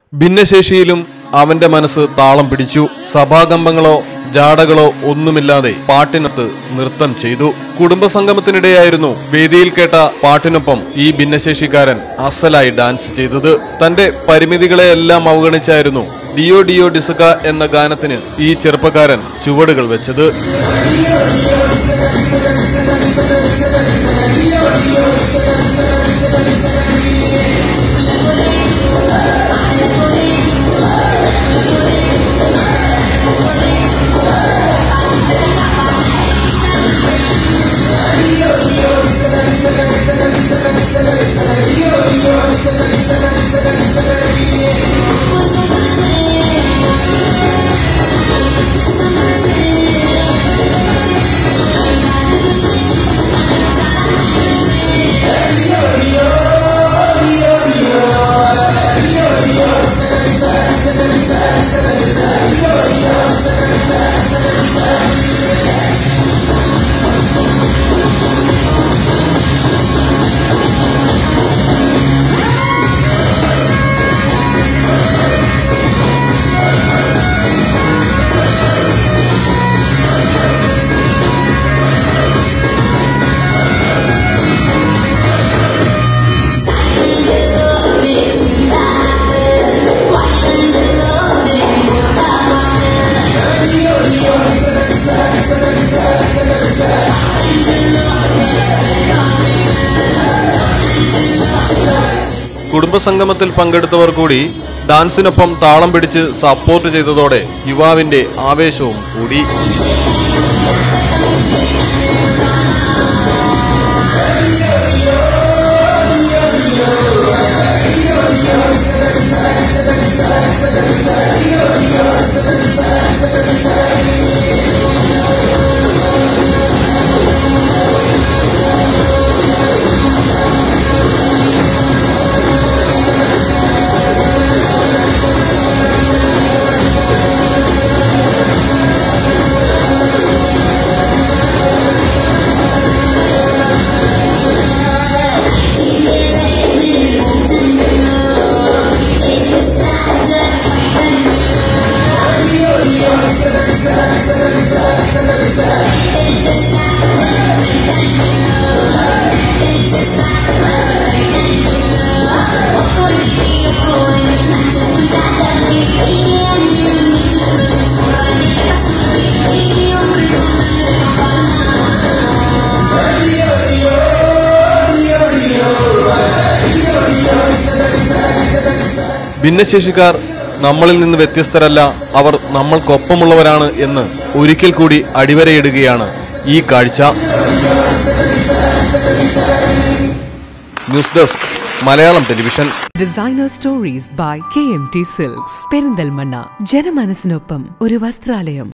ഭിന്നശേഷിയിലും അവന്റെ മനസ്സ് താളം പിടിച്ചു സഭാകമ്പങ്ങളോ ജാടകളോ ഒന്നുമില്ലാതെ പാട്ടിനൊത്ത് നൃത്തം ചെയ്തു കുടുംബസംഗമത്തിനിടെയായിരുന്നു വേദിയിൽ കേട്ട പാട്ടിനൊപ്പം ഈ ഭിന്നശേഷിക്കാരൻ അസലായി ഡാൻസ് ചെയ്തത് തന്റെ പരിമിതികളെയെല്ലാം അവഗണിച്ചായിരുന്നു ഡിയോ ഡിയോ ഡിസുക എന്ന ഗാനത്തിന് ഈ ചെറുപ്പക്കാരൻ ചുവടുകൾ വെച്ചത് കുടുംബസംഗമത്തിൽ പങ്കെടുത്തവർ കൂടി ഡാൻസിനൊപ്പം താളം പിടിച്ച് സപ്പോർട്ട് ചെയ്തതോടെ യുവാവിന്റെ ആവേശവും കൂടി ഭിന്നശേഷിക്കാർ നമ്മളിൽ നിന്ന് വ്യത്യസ്തരല്ല അവർ നമ്മൾക്കൊപ്പമുള്ളവരാണ് എന്ന് ഒരിക്കൽ കൂടി അടിവരയിടുകയാണ് ഈ കാഴ്ച news desk Malayalam television Designer Stories by KMT Silks Perinthalmanna ജനമനസ്സിനൊപ്പം ഒരു വസ്ത്രാലയം